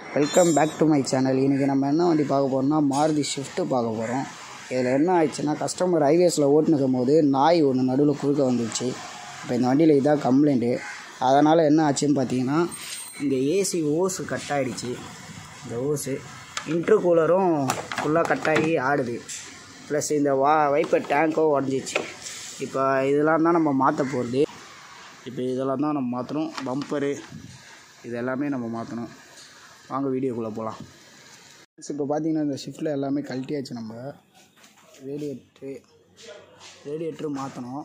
welcome back to my channel இன்றைக்கி நம்ம என்ன வண்டி பார்க்க போகிறோம்னா மாருதி ஷிஃப்ட்டு பார்க்க போகிறோம் இதில் என்ன ஆயிடுச்சுன்னா கஸ்டமர் ஹைவேஸில் ஓட்டுனுக்கும் போது நாய் ஒன்று நடுவில் குறுக்க வந்துடுச்சு இப்போ இந்த வண்டியில் இதான் கம்ப்ளைண்ட்டு அதனால் என்ன ஆச்சுன்னு பார்த்தீங்கன்னா இந்த ஏசி ஓஸு கட் ஆகிடுச்சு இந்த ஓஸு இன்ட்ரு கூலரும் ஃபுல்லாக கட் ஆகி ஆடுது ப்ளஸ் இந்த வா வைப்பர் டேங்க்கும் உடஞ்சிச்சு இப்போ இதெல்லாம் தான் நம்ம மாற்ற போகிறது இப்போ இதெல்லாம் தான் நம்ம மாற்றணும் பம்பரு இது எல்லாமே நம்ம மாற்றணும் வாங்க வீடியோக்குள்ளே போகலாம் இப்போ பார்த்தீங்கன்னா இந்த ஷிஃப்ட்டில் எல்லாமே கழட்டியாச்சு நம்ம ரேடியேட்ரு ரேடியேட்டரும் மாற்றணும்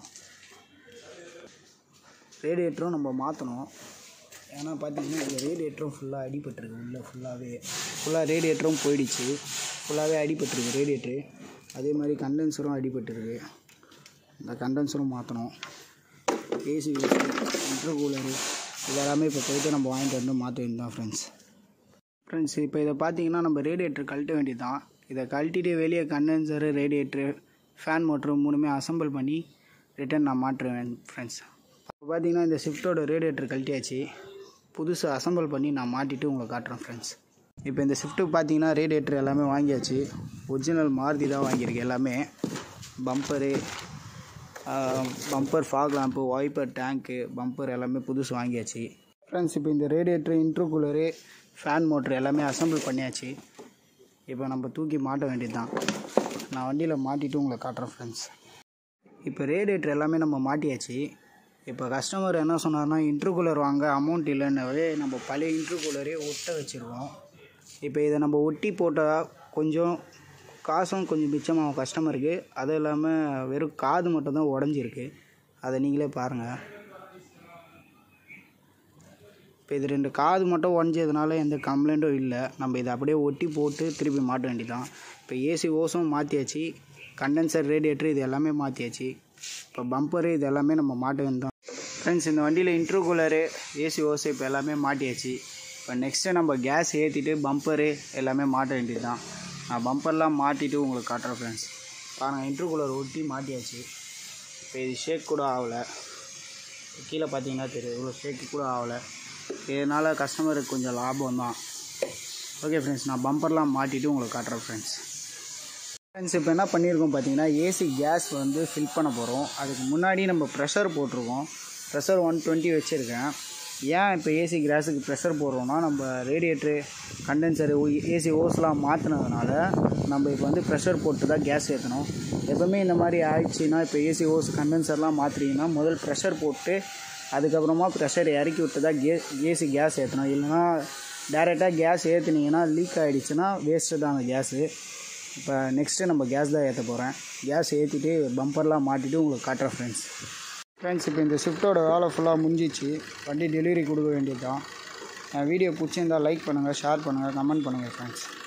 ரேடியேட்டரும் நம்ம மாற்றணும் ஏன்னா பார்த்தீங்கன்னா இந்த ரேடியேட்டரும் ஃபுல்லாக அடிபட்டிருக்கு உள்ளே ஃபுல்லாகவே ஃபுல்லாக ரேடியேட்டரும் போயிடுச்சு ஃபுல்லாகவே அடிபட்டிருக்கு ரேடியேட்ரு அதே மாதிரி கண்டென்சரும் அடிபட்டிருக்கு இந்த கண்டென்சரும் மாற்றணும் ஏசி இன்டர் கூலரு இதெல்லாமே இப்போ போயிட்டு நம்ம வாங்கிட்டு வந்து மாற்ற வேண்டியது தான் ஃப்ரெண்ட்ஸ் ஃப்ரெண்ட்ஸ் இப்போ இதை பார்த்தீங்கன்னா நம்ம ரேடியேட்டர் கழட்ட வேண்டியது தான் இதை கழட்டிட்டு வெளியே கண்டென்சரு ரேடியேட்ரு ஃபேன் மோட்ரு மூணுமே அசம்பிள் பண்ணி ரிட்டர்ன் நான் மாட்டுறேன் ஃப்ரெண்ட்ஸ் இப்போ பார்த்தீங்கன்னா இந்த ஷிஃப்ட்டோட ரேடியேட்டர் கழட்டியாச்சு புதுசு அசம்பிள் பண்ணி நான் மாட்டிட்டு உங்களுக்கு காட்டுறேன் ஃப்ரெண்ட்ஸ் இப்போ இந்த ஷிஃப்ட்டுக்கு பார்த்தீங்கன்னா ரேடியேட்டர் எல்லாமே வாங்கியாச்சு ஒரிஜினல் மாருதி தான் வாங்கியிருக்கு எல்லாமே bumper bumper fog lamp wiper tank bumper எல்லாமே புதுசு வாங்கியாச்சு ஃப்ரெண்ட்ஸ் இப்போ இந்த radiator intercooler fan motor எல்லாமே அசம்பிள் பண்ணியாச்சு இப்போ நம்ம தூக்கி மாட்ட வேண்டியது தான் நான் வண்டியில் மாட்டிட்டு உங்களை காட்டுறேன் ஃப்ரெண்ட்ஸ் இப்போ ரேடியேட்டர் எல்லாமே நம்ம மாட்டியாச்சு இப்போ கஸ்டமர் என்ன சொன்னார்னா இன்ட்ரு கூலர் வாங்க அமௌண்ட் இல்லைன்னவே நம்ம பழைய இன்ட்ரு கூலரே ஒட்ட வச்சுருக்கோம் இப்போ இதை நம்ம ஒட்டி போட்டால் கொஞ்சம் காசும் கொஞ்சம் மிச்சமாகும் கஸ்டமருக்கு அதுவும் இல்லாமல் வெறும் காது மட்டும் தான் உடஞ்சிருக்கு அதை நீங்களே பாருங்கள் இப்போ இது ரெண்டு காது மட்டும் உடஞ்சதுனால எந்த கம்ப்ளைண்ட்டும் இல்லை நம்ம இதை அப்படியே ஒட்டி போட்டு திருப்பி மாட்ட வேண்டியதான் இப்போ ஏசி ஓஸும் மாற்றியாச்சு கண்டென்சர் ரேடியேட்டர் இது எல்லாமே மாற்றியாச்சு இப்போ பம்பரு இது எல்லாமே நம்ம மாட்ட வேண்டியதான் ஃப்ரெண்ட்ஸ் இந்த வண்டியில் இன்ட்ரூ கூலரு ஏசி ஓஸ் இப்போ எல்லாமே மாட்டியாச்சு இப்போ நெக்ஸ்ட்டு நம்ம கேஸ் ஏற்றிட்டு பம்பரு எல்லாமே மாட்ட வேண்டியது தான் நான் பம்பர்லாம் மாட்டிட்டு உங்களுக்கு காட்டுறேன் ஃப்ரெண்ட்ஸ் பாருங்கள் இன்ட்ரூ கூலர் ஒட்டி மாட்டியாச்சு இப்போ இது ஷேக் கூட ஆகலை கீழே பார்த்தீங்கன்னா தெரியும் இவ்வளோ ஷேக்கு கூட ஆகலை இதனால் கஸ்டமருக்கு கொஞ்சம் லாபம் தான் ஓகே ஃப்ரெண்ட்ஸ் நான் பம்பர்லாம் மாட்டிட்டு உங்களுக்கு காட்டுறேன் ஃப்ரெண்ட்ஸ் ஃப்ரெண்ட்ஸ் இப்போ என்ன பண்ணியிருக்கோம் பார்த்தீங்கன்னா ஏசி கேஸ் வந்து ஃபில் பண்ண போகிறோம் அதுக்கு முன்னாடி நம்ம ப்ரெஷர் போட்டிருக்கோம் ப்ரெஷர் ஒன் டுவெண்ட்டி வச்சுருக்கேன் ஏன் இப்போ ஏசி கேஸுக்கு ப்ரெஷர் போடுறோம்னா நம்ம ரேடியேட்ரு கண்டென்சரு ஏசி ஓஸ்லாம் மாற்றினதுனால நம்ம இப்போ வந்து ப்ரெஷர் போட்டு தான் கேஸ் ஏற்றணும் எப்போவுமே இந்த மாதிரி ஆயிடுச்சுன்னா இப்போ ஏசி ஓஸ் கண்டென்சர்லாம் மாற்றுறீங்கன்னா முதல் ப்ரெஷர் போட்டு அதுக்கப்புறமா ப்ரெஷர் இறக்கி விட்டு தான் கே ஏசி கேஸ் ஏற்றணும் இல்லைனா டேரெக்டாக கேஸ் ஏற்றுனீங்கன்னா லீக் ஆகிடுச்சுன்னா வேஸ்ட்டு தான் அந்த கேஸு இப்போ நெக்ஸ்ட்டு நம்ம கேஸ் தான் ஏற்ற போகிறேன் கேஸ் ஏற்றிட்டு பம்பர்லாம் மாட்டிட்டு உங்களுக்கு காட்டுறேன் ஃப்ரெண்ட்ஸ் ஃப்ரெண்ட்ஸ் இப்போ இந்த ஷிஃப்ட்டோட வேலை ஃபுல்லாக முடிஞ்சிச்சு வண்டி டெலிவரி கொடுக்க வேண்டியது தான் வீடியோ பிடிச்சிருந்தால் லைக் பண்ணுங்கள் ஷேர் பண்ணுங்கள் கமெண்ட் பண்ணுங்கள் ஃப்ரெண்ட்ஸ்